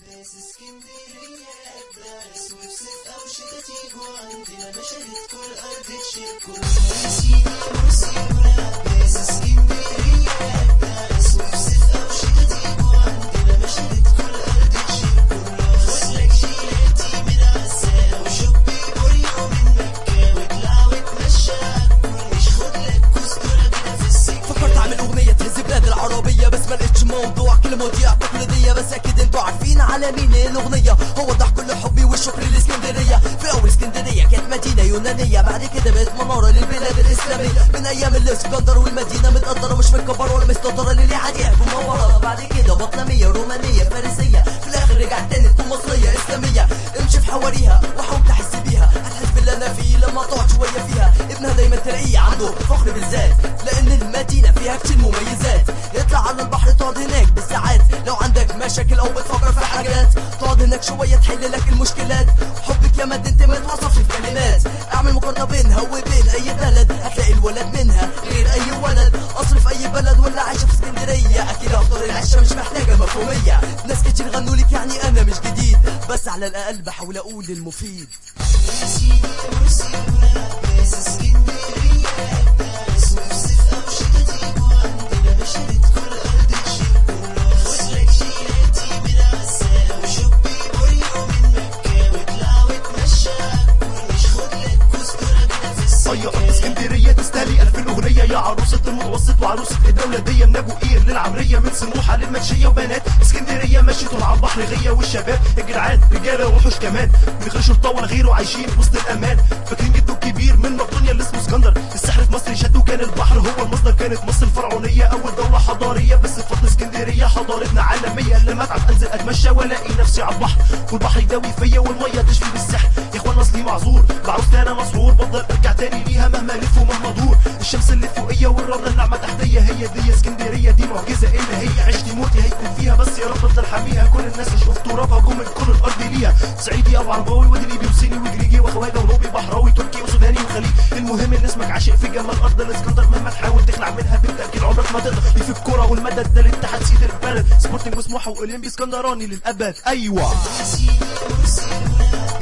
ناس اسكندرية أدرس وفسد أو شتاتيك وعندنا مشاهد كل أرض تشيل كل سيدي مرسي وراب ناس اسكندرية أدرس وفسد أو شتاتيك وعندنا مشاهد كل أرض تشيل كل خدلك جيلاتي من عسى وشبي بوريو من مكة واطلع وتمشى كل خدلك كستورة كده في السكة فكرت اعمل اغنية تهز بلاد العربية بس ما لقيتش موضوع كل مواضيع تقليدية بس اكيد انتوا عارفين على مين الاغنية هو ضح كل حبي والشكر لاسكندرية في اول اسكندرية كانت مدينة يونانية بعد كده بقت منارة للبلاد الاسلامية من ايام الاسكندر والمدينة متقدرة مش متكبرة ولا مستطرة للي عادي يحبوا منورة بعد كده بطلمية رومانية فارسية في الاخر رجعت تاني تكون مصرية اسلامية امشي في حواريها وحاول تحس بيها هتحس باللي انا فيه لما تقعد شوية فيها ابنها دايما تلاقيه عنده فخر بالذات لان المدينة فيها كتير مميزات يطلع على البحر تقعد هناك بالساعات لو عندك مشاكل او بتفكر في حاجات تقعد هناك شوية تحل لك المشكلات حبك يا مدينتي ما توصفش في كلمات اعمل مقارنة بينها وبين اي بلد هتلاقي الولد منها غير اي ولد اصل في اي بلد ولا عايشة في اسكندرية اكيد افضل العيشة مش محتاجة مفهومية ناس كتير غنوا لك يعني انا مش جديد بس على الاقل بحاول اقول المفيد سيدي مرسي وراب ناس اسكندرية أدرس وفسد أو شتاتيك وعندنا مشاهد كل أرض تشيل كل خدلك جيلاتي من عسى وشبي بوريو من مكة واطلع وتمشى كل خدلك كستورة كده في طيب السكة اسكندريه تستاهلي الف اغنيه يا عروسه المتوسط وعروسه الدوله دي من ابو قير للعمريه من سموحه للمنشيه وبنات اسكندريه مشيتوا على البحر غيه والشباب الجدعان رجاله وحوش كمان من غير شرطه ولا غيره عايشين وسط الامان فاكرين جده الكبير من مقدونيا اللي اسمه اسكندر السحر في مصر شدوا كان البحر هو المصدر كانت مصر الفرعونيه اول دوله حضاريه بس بفضل اسكندريه حضارتنا عالميه لما اتعب انزل اتمشى والاقي نفسي على البحر والبحر يداوي فيا والميه تشفي بالسحر يا اخوان اصلي معذور بعروستي انا مسحور بفضل ارجع تاني ليها مهما الف ومهما ادور الشمس اللي فوقيه والرمله الناعمه تحتيه هي دي اسكندريه دي معجزه اللي هي عشتي موتي هيكون فيها بس يا رب افضل حاميها كل الناس اشوف ترابها جم من كل الارض ليها صعيدي او عرباوي ودليبي وصيني وجريجي وخواجه ونوبي بحراوي تركي وسوداني وخليج المهم ان اسمك عاشق في جمال ارض الاسكندر مهما تحاول تخلع منها بالتاكيد عمرك ما تقدر في الكوره والمدد ده الاتحاد سيد البلد سبورتنج مسموحه واولمبي اسكندراني للابد ايوه سيدي مرسي وراب